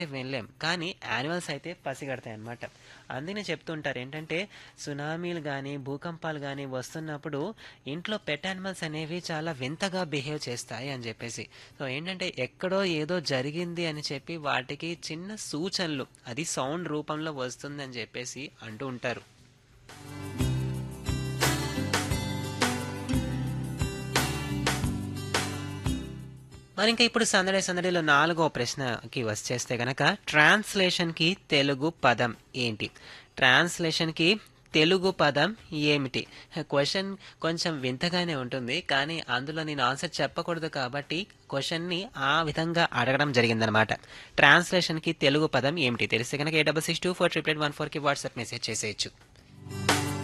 వినలేం కానీ యానిమల్స్ అయితే పసిగడతాయి అన్నమాట అందుకనే చెప్తుంటారు ఏంటంటే సునామీలు కానీ భూకంపాలు కానీ వస్తున్నప్పుడు ఇంట్లో పెట్ యానిమల్స్ అనేవి చాలా వింతగా బిహేవ్ చేస్తాయి అని చెప్పేసి సో ఏంటంటే ఎక్కడో ఏదో జరిగింది అని చెప్పి వాటికి చిన్న సూచనలు అది సౌండ్ రూపంలో వస్తుంది అని చెప్పేసి అంటూ ఉంటారు మరి ఇంకా ఇప్పుడు సందడి సందడిలో నాలుగో ప్రశ్నకి వచ్చేస్తే గనక ట్రాన్స్లేషన్కి తెలుగు పదం ఏంటి ట్రాన్స్లేషన్కి తెలుగు పదం ఏమిటి క్వశ్చన్ కొంచెం వింతగానే ఉంటుంది కానీ అందులో నేను ఆన్సర్ చెప్పకూడదు కాబట్టి క్వశ్చన్ని ఆ విధంగా అడగడం జరిగిందనమాట ట్రాన్స్లేషన్కి తెలుగు పదం ఏమిటి తెలిస్తే కనుక ఏ double six two four triple eight one ఫోర్కి వాట్సాప్ మెసేజ్ చేసేయచ్చు